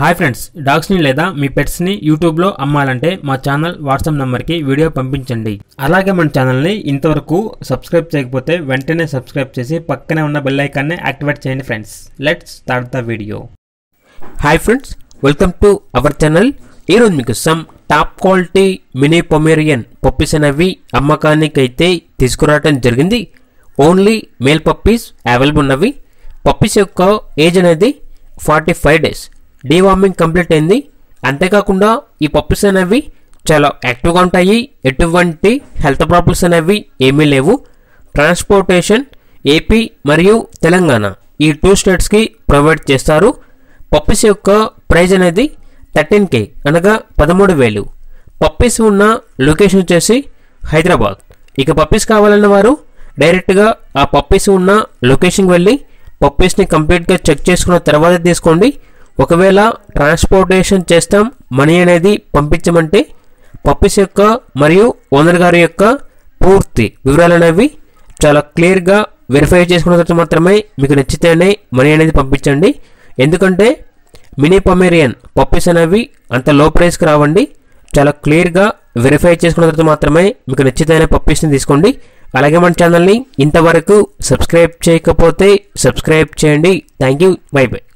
hi friends డాగ్స్ని లేదా మీ పెట్స్ని యూట్యూబ్లో అమ్మాలంటే మా ఛానల్ వాట్సాప్ నెంబర్కి వీడియో పంపించండి అలాగే మన ఛానల్ని ఇంతవరకు సబ్స్క్రైబ్ చేయకపోతే వెంటనే సబ్స్క్రైబ్ చేసి పక్కనే ఉన్న బెల్ ఐకాన్ని యాక్టివేట్ చేయండి friends let's start the video hi friends welcome to our channel ఈరోజు మీకు some top quality mini Pomeranian puppies అనేవి అమ్మకానికి అయితే తీసుకురావడం జరిగింది ఓన్లీ మేల్ పప్పీస్ అవైలబుల్ ఉన్నవి పప్పీస్ యొక్క ఏజ్ అనేది forty five days deworming complete అయింది అంతేకాకుండా ఈ పప్పీస్ అనేవి చాలా యాక్టివ్గా ఉంటాయి ఎటువంటి హెల్త్ ప్రాబ్లమ్స్ అనేవి ఏమీ లేవు ట్రాన్స్పోర్టేషన్ ఏపీ మరియు తెలంగాణ ఈ టూ స్టేట్స్కి ప్రొవైడ్ చేస్తారు పప్పీస్ యొక్క ప్రైజ్ అనేది థర్టీన్ కే అనగా పదమూడు వేలు పప్పీస్ ఉన్న లొకేషన్ వచ్చేసి హైదరాబాద్ ఇక పప్పీస్ కావాలన్న వారు డైరెక్ట్గా ఆ పప్పీస్ ఉన్న లొకేషన్కి వెళ్ళి పప్పీస్ని కంప్లీట్గా చెక్ చేసుకున్న తర్వాత తీసుకోండి ఒకవేళ ట్రాన్స్పోర్టేషన్ చేస్తాం మనీ అనేది పంపించమంటే పప్పీస్ యొక్క మరియు ఓనర్ గారి యొక్క పూర్తి వివరాలు అనేవి చాలా క్లియర్గా వెరిఫై చేసుకున్న తర్వాత మాత్రమే మీకు నచ్చితేనే మనీ అనేది పంపించండి ఎందుకంటే మినీ పమేరియన్ పప్పీస్ అనేవి అంత లో ప్రైస్కి రావండి చాలా క్లియర్గా వెరిఫై చేసుకున్న తర్వాత మాత్రమే మీకు నచ్చితేనే పప్పీస్ని తీసుకోండి అలాగే మన ఛానల్ని ఇంతవరకు సబ్స్క్రైబ్ చేయకపోతే సబ్స్క్రైబ్ చేయండి థ్యాంక్ యూ బై బై